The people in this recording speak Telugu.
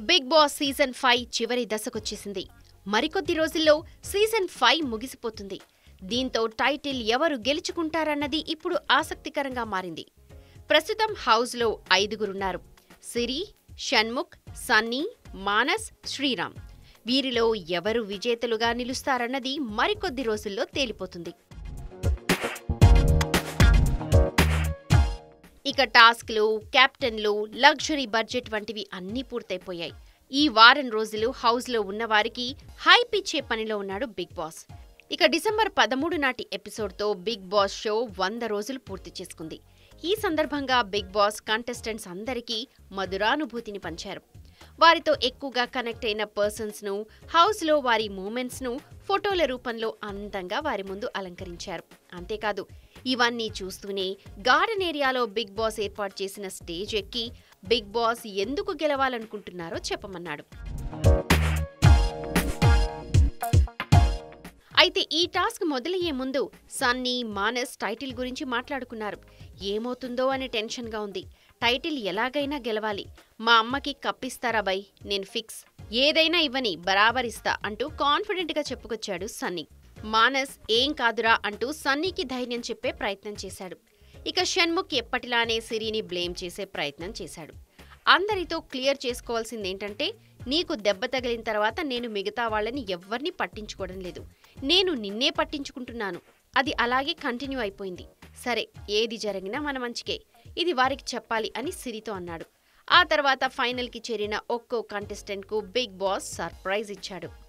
బిగ్ బాస్ సీజన్ ఫైవ్ చివరి దశకొచ్చేసింది మరికొద్ది రోజుల్లో సీజన్ ఫైవ్ ముగిసిపోతుంది దీంతో టైటిల్ ఎవరు గెలుచుకుంటారన్నది ఇప్పుడు ఆసక్తికరంగా మారింది ప్రస్తుతం హౌస్లో ఐదుగురున్నారు సిరి షణ్ముఖ్ సన్నీ మానస్ శ్రీరామ్ వీరిలో ఎవరు విజేతలుగా నిలుస్తారన్నది మరికొద్ది రోజుల్లో తేలిపోతుంది ఇక టాస్క్లు కెప్టెన్లు లగ్జరీ బడ్జెట్ వంటివి అన్నీ పూర్తయిపోయాయి ఈ వారం రోజులు హౌస్లో ఉన్నవారికి హైప్ ఇచ్చే పనిలో ఉన్నాడు బిగ్ బాస్ ఇక డిసెంబర్ పదమూడు నాటి ఎపిసోడ్తో బిగ్ బాస్ షో వంద రోజులు పూర్తి చేసుకుంది ఈ సందర్భంగా బిగ్ బాస్ కంటెస్టెంట్స్ అందరికీ మధురానుభూతిని పంచారు వారితో ఎక్కువగా కనెక్ట్ అయిన పర్సన్స్ను హౌస్లో వారి మూమెంట్స్ను ఫోటోల రూపంలో అందంగా వారి ముందు అలంకరించారు అంతేకాదు ఇవన్నీ చూస్తూనే గార్డెన్ ఏరియాలో బిగ్ బాస్ ఏర్పాటు చేసిన స్టేజ్ ఎక్కి బిగ్ బాస్ ఎందుకు గెలవాలనుకుంటున్నారో చెప్పమన్నాడు అయితే ఈ టాస్క్ మొదలయ్యే ముందు సన్నీ మానస్ టైటిల్ గురించి మాట్లాడుకున్నారు ఏమవుతుందో అనే టెన్షన్గా ఉంది టైటిల్ ఎలాగైనా గెలవాలి మా అమ్మకి కప్పిస్తారా బై నేను ఫిక్స్ ఏదైనా ఇవ్వని బరాబరిస్తా అంటూ కాన్ఫిడెంట్గా చెప్పుకొచ్చాడు సన్నీ మానస్ ఏం కాదురా అంటూ సన్నీకి ధైర్యం చెప్పే ప్రయత్నం చేశాడు ఇక షణ్ముఖ్ ఎప్పటిలానే సిరిని బ్లేమ్ చేసే ప్రయత్నం చేశాడు అందరితో క్లియర్ చేసుకోవాల్సిందేంటంటే నీకు దెబ్బ తగిలిన తర్వాత నేను మిగతా వాళ్ళని ఎవ్వరిని పట్టించుకోవడం లేదు నేను నిన్నే పట్టించుకుంటున్నాను అది అలాగే కంటిన్యూ అయిపోయింది సరే ఏది జరిగినా మన మంచికే ఇది వారికి చెప్పాలి అని సిరితో అన్నాడు ఆ తర్వాత ఫైనల్కి చేరిన ఒక్కో కంటెస్టెంట్కు బిగ్ బాస్ సర్ప్రైజ్ ఇచ్చాడు